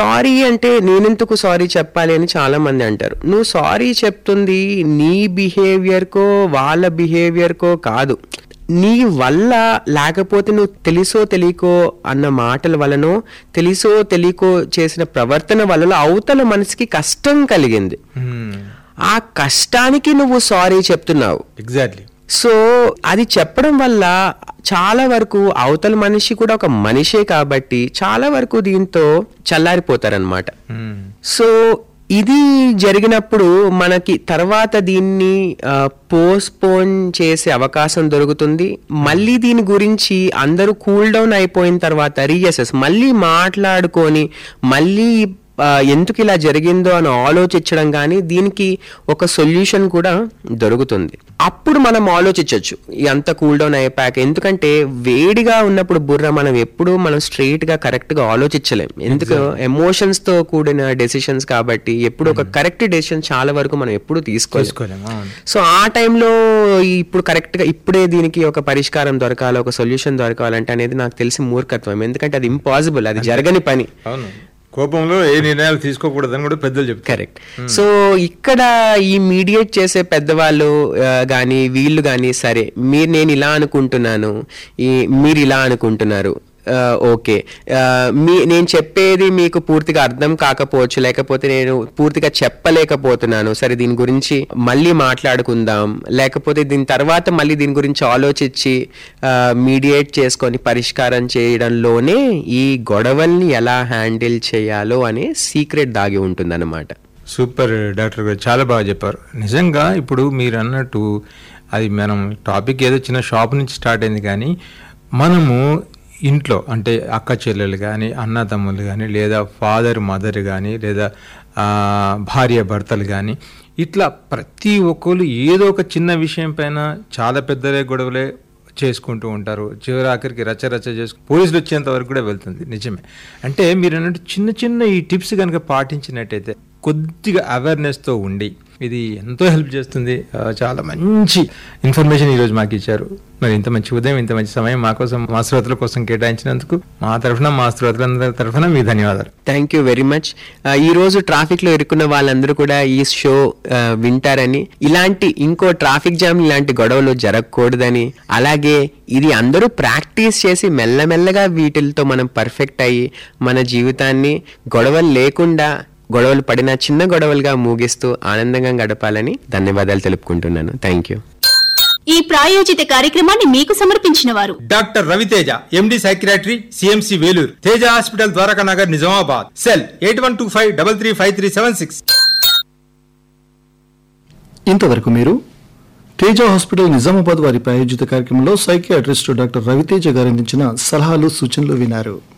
Sorry అంటే నేనెందుకు sorry చెప్పాలి అని చాలా మంది అంటారు నువ్వు సారీ చెప్తుంది నీ బిహేవియర్కో వాళ్ళ బిహేవియర్కో కాదు నీ వల్ల లేకపోతే నువ్వు తెలుసో తెలియకో అన్న మాటల వలనో తెలుసో తెలియకో చేసిన ప్రవర్తన వల్ల అవతల మనసుకి కష్టం కలిగింది ఆ కష్టానికి నువ్వు సారీ చెప్తున్నావు ఎగ్జాక్ట్లీ సో అది చెప్పడం వల్ల చాలా వరకు అవతల మనిషి కూడా ఒక మనిషే కాబట్టి చాలా వరకు దీంతో చల్లారిపోతారనమాట సో ఇది జరిగినప్పుడు మనకి తర్వాత దీన్ని పోస్ట్పోన్ చేసే అవకాశం దొరుకుతుంది మళ్ళీ దీని గురించి అందరూ కూల్ డౌన్ అయిపోయిన తర్వాత రీఎసెస్ మళ్ళీ మాట్లాడుకొని మళ్ళీ ఆ, ఎందుకు ఇలా జరిగిందో అని ఆలోచించడం కానీ దీనికి ఒక సొల్యూషన్ కూడా దొరుకుతుంది అప్పుడు మనం ఆలోచించవచ్చు అంత కూల్ డౌన్ అయిపోయాక ఎందుకంటే వేడిగా ఉన్నప్పుడు బుర్ర మనం ఎప్పుడు మనం స్ట్రైట్ గా కరెక్ట్ గా ఆలోచించలేం ఎందుకు ఎమోషన్స్ తో కూడిన డెసిషన్స్ కాబట్టి ఎప్పుడు ఒక కరెక్ట్ డెసిషన్ చాలా వరకు మనం ఎప్పుడు తీసుకోలేదు తీసుకోలేము అవును. సో ఆ టైంలో ఇప్పుడు కరెక్ట్ గా ఇప్పుడే దీనికి ఒక పరిష్కారం దొరకాలి ఒక సొల్యూషన్ దొరకాలంటే అనేది నాకు తెలిసి మూర్ఖత్వం ఎందుకంటే అది ఇంపాసిబుల్ అది జరగని పని అవును కోపంలో ఏ నిర్ణయాలు తీసుకోకూడదని కూడా పెద్దలు చెప్తారు కరెక్ట్ సో ఇక్కడ ఈ మీడియేట్ చేసే పెద్దవాళ్ళు ఆ, గాని వీళ్ళు గాని సరే మీరు నేను ఇలా అనుకుంటున్నాను ఈ మీరు ఇలా అనుకుంటున్నారు ఆ, ఓకే ఆ, మీ నేను చెప్పేది మీకు పూర్తిగా అర్థం కాకపోవచ్చు లేకపోతే నేను పూర్తిగా చెప్పలేకపోతున్నాను సరే దీని గురించి మళ్ళీ మాట్లాడుకుందాం లేకపోతే దీని తర్వాత మళ్ళీ దీని గురించి ఆలోచించి మీడియేట్ చేసుకొని పరిష్కారం చేయడంలోనే ఈ గొడవల్ని ఎలా హ్యాండిల్ చేయాలో అనే సీక్రెట్ దాగి ఉంటుందన్నమాట సూపర్ డాక్టర్ గారు చాలా బాగా చెప్పారు నిజంగా ఇప్పుడు మీరు అన్నట్టు అది మనం టాపిక్ ఏదో చిన్న షాప్ నుంచి స్టార్ట్ అయింది కానీ మనము ఇంట్లో అంటే అక్క చెల్లెలు కానీ అన్నదమ్ములు కానీ లేదా ఫాదర్ మదర్ కానీ లేదా ఆ, భార్య భర్తలు కానీ ఇట్లా ప్రతి ఒక్కరు ఏదో ఒక చిన్న విషయం పైన చాలా పెద్దలే గొడవలే చేసుకుంటూ ఉంటారు చివరి ఆఖరికి రచ్చ రచ్చ చేసుకు పోలీసులు వచ్చేంత వరకు కూడా వెళ్తుంది నిజమే అంటే మీరు అన్నట్టు చిన్న చిన్న ఈ టిప్స్ కనుక పాటించినట్టయితే కొద్దిగా అవేర్నెస్తో ఉండి ఇది ఎంతో హెల్ప్ చేస్తుంది ఆ, చాలా మంచి ఇన్ఫర్మేషన్ ఈరోజు మాకు ఇచ్చారు మరి ఇంత మంచి ఉదయం ఇంత మంచి సమయం మా కోసం మా శ్రోతల కోసం కేటాయించినందుకు మా తరఫున మా శ్రోతలందరి తరఫున మీ ధన్యవాదాలు థ్యాంక్ యూ వెరీ మచ్ ఈ రోజు ట్రాఫిక్ లో ఇరుక్కున్న వాళ్ళందరూ కూడా ఈ షో ఆ, వింటారని ఇలాంటి ఇంకో ట్రాఫిక్ జామ్ ఇలాంటి గొడవలు జరగకూడదని అలాగే ఇది అందరూ ప్రాక్టీస్ చేసి మెల్లమెల్లగా వీటితో మనం పర్ఫెక్ట్ అయ్యి మన జీవితాన్ని గొడవలు లేకుండా గొడవలు పడిన చిన్న గొడవలుగా ముగిస్తూ ఆనందంగా గడపాలని ధన్యవాదాలు తెలుపుకుంటున్నాను థ్యాంక్ యూ ఈ ప్రాయోజిత కార్యక్రమాన్ని మీకు సమర్పించిన వారు doctor Raviteja MD psychiatry CMC Vellore Teja hospital Dwaraka Nagar Nizamabad cell eight one two five double three five three seven six ఇంతవరకు మీరు తేజ హాస్పిటల్ నిజామాబాద్ వారి ప్రాయోజిత కార్యక్రమంలో సైకియాట్రిస్ట్ డాక్టర్ రవితేజ గారు అందించిన సలహాలు సూచనలు వినారు